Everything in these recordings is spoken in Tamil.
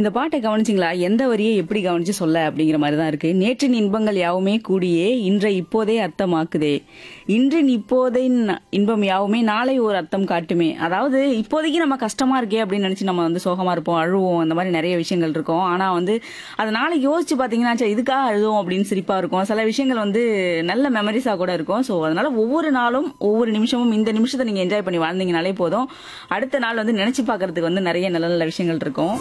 இந்த பாட்டை கவனிச்சிங்களா எந்த வரியை எப்படி கவனிச்சு சொல்ல அப்படிங்கிற மாதிரி தான் இருக்கு நேற்றின் இன்பங்கள் யாவுமே கூடியே இன்றை இப்போதே அர்த்தமாக்குதே இன்றின் இப்போதே ந- இன்பம் யாவுமே நாளை ஒரு அர்த்தம் காட்டுமே அதாவது இப்போதைக்கு நம்ம கஷ்டமா இருக்கே அப்படின்னு நினைச்சு நம்ம வந்து சோகமா இருப்போம் அழுவோம் அந்த மாதிரி நிறைய விஷயங்கள் இருக்கும் ஆனா வந்து அது நாளைக்கு யோசிச்சு பாத்தீங்கன்னா சே, இதுக்காக அழுதும் அப்படின்னு சிரிப்பா இருக்கும் சில விஷயங்கள் வந்து நல்ல மெமரிஸா கூட இருக்கும் ஸோ அதனால ஒவ்வொரு நாளும் ஒவ்வொரு நிமிஷமும் இந்த நிமிஷத்தை நீங்க என்ஜாய் பண்ணி வாழ்ந்தீங்கனாலே போதும் அடுத்த நாள் வந்து நினைச்சு பார்க்கிறதுக்கு வந்து நிறைய நல்ல நல்ல விஷயங்கள் இருக்கும்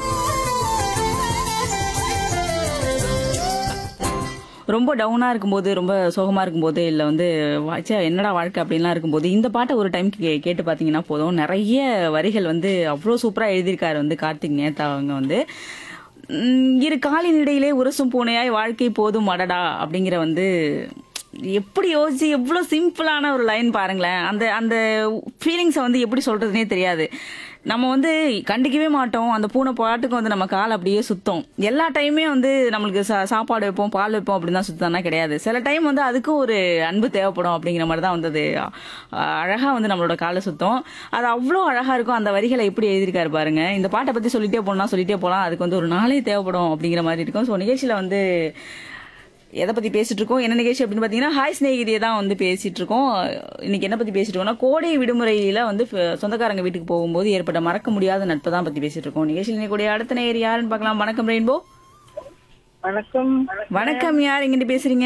ரொம்ப டவுனா இருக்கும்போது ரொம்ப சோகமா இருக்கும்போது இல்ல வந்து வா- ச்சே, என்னடா வாழ்க்கை அப்படின்லாம் இருக்கும்போது இந்த பாட்டை ஒரு டைம் கேட்டு பாத்தீங்கன்னா போதும் நிறைய வரிகள் வந்து அவ்வளோ சூப்பரா எழுதியிருக்காரு வந்து கார்த்திக் நேதா அவங்க வந்து உம், இரு காலின் இடையிலே உரசும் பூனையாய் வாழ்க்கை போதும் அடடா அப்படிங்கிற வந்து எப்படி யோசிச்சு எவ்வளோ சிம்பிளான ஒரு லைன் பாருங்களேன் அந்த அந்த ஃபீலிங்ஸை வந்து எப்படி சொல்றதுனே தெரியாது நம்ம வந்து கண்டுக்கவே மாட்டோம் அந்த பூனை பாட்டுக்கு வந்து நம்ம கால் அப்படியே சுத்தம் எல்லா டைமே வந்து நம்மளுக்கு சா- சாப்பாடு வைப்போம் பால் வைப்போம் அப்படின்னு தான் சுத்தம்னா கிடையாது சில டைம் வந்து அதுக்கும் ஒரு அன்பு தேவைப்படும் அப்படிங்கிற மாதிரி தான் வந்து அது அஹ், அழகா வந்து நம்மளோட காலை சுத்தம் அது அவ்வளோ அழகா இருக்கும் அந்த வரிகளை எப்படி எழுதியிருக்காரு பாருங்க இந்த பாட்டை பத்தி சொல்லிட்டே போனா சொல்லிட்டே போலாம் அதுக்கு வந்து ஒரு நாளே தேவைப்படும் அப்படிங்கிற மாதிரி இருக்கும் ஸோ நிகழ்ச்சியில வந்து எதை பத்தி பேசிட்டு இருக்கோம் என்ன நிகழ்ச்சி அப்படின்னு பாத்தீங்கன்னா ஹாய் ஸ்நேகிதியை தான் வந்து பேசிட்டு இருக்கோம் இன்னைக்கு என்ன பத்தி பேசிட்டு இருக்கோம்னா கோடை விடுமுறையில வந்து ஃப- சொந்தக்காரங்க வீட்டுக்கு போகும்போது ஏற்பட்ட மறக்க முடியாத நட்பை தான் பத்தி பேசிட்டு இருக்கோம் நிகழ்ச்சியில் இன்னைக்கு அடுத்த நேர் யாருன்னு பார்க்கலாம் வணக்கம் ரெயின்போ வணக்கம் வணக்கம் யார் எங்கிட்ட பேசுறீங்க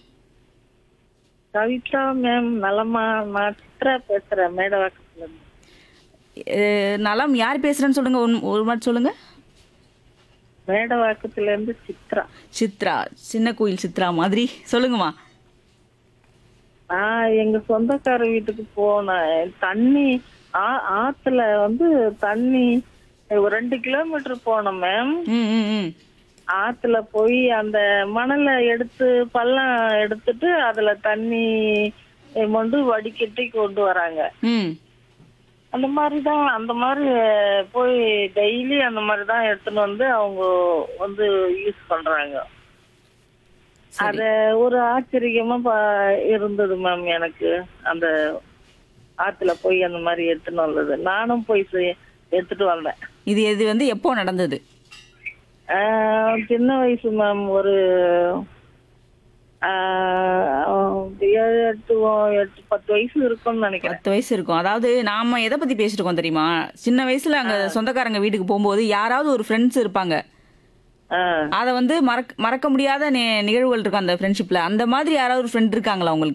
கவிதா மேம் நலமா நான் சித்ரா பேசுறேன் மேடவாக்கத்துல இருந்து அஹ், நலம் யார் பேசுறேன்னு சொல்லுங்க ஒரு- ஒரு மாதிரி சொல்லுங்க மேடவாக்கத்துல இருந்து சித்ரா சித்ரா சின்ன கோயில் சித்ரா மாதிரி சொல்லுங்கம்மா நான் எங்க சொந்தக்கார வீட்டுக்கு போனேன் தண்ணி ஆ- ஆத்துல வந்து தண்ணி ஒரு ரெண்டு கிலோமீட்டர் போனோம் மேம் ம் ம் ம் ஆத்துல போய் அந்த மணலை எடுத்து பள்ளம் எடுத்துட்டு அதுல தண்ணி மொண்டு வடிகட்டி கொண்டு வராங்க ம் அந்த மாதிரி தான் அந்த மாதிரி போய் டெய்லி அந்த மாதிரி தான் எடுத்துன்னு வந்து அவங்க வந்து யூஸ் பண்றாங்க அத ஒரு ஆச்சரியமா பா- இருந்தது மேம் எனக்கு அந்த ஆத்துல போய் அந்த மாதிரி எடுத்துன்னு வந்தது நானும் போய் செய்- எடுத்துட்டு வந்தேன் இது இது வந்து எப்போ நடந்தது ஆஹ் சின்ன வயசு மேம் ஒரு ஆஹ் ஏழு எட்டு எட்டு பத்து வயசு இருக்கும்னு நினைக்கிறேன் பத்து வயசு இருக்கும் அதாவது நாம எதை பத்தி பேசிட்டு இருக்கோம் தெரியுமா சின்ன வயசுல அங்க சொந்தக்காரங்க வீட்டுக்கு போகும்போது யாராவது ஒரு ஃப்ரெண்ட்ஸ் இருப்பாங்க ஆஹ் அத வந்து மறக்க மறக்க முடியாத நி- நிகழ்வுகள் இருக்கும் அந்த ஃப்ரெண்ட்ஷிப்ல அந்த மாதிரி யாராவது ஒரு ஃப்ரெண்ட் இருக்காங்களா உங்களுக்கு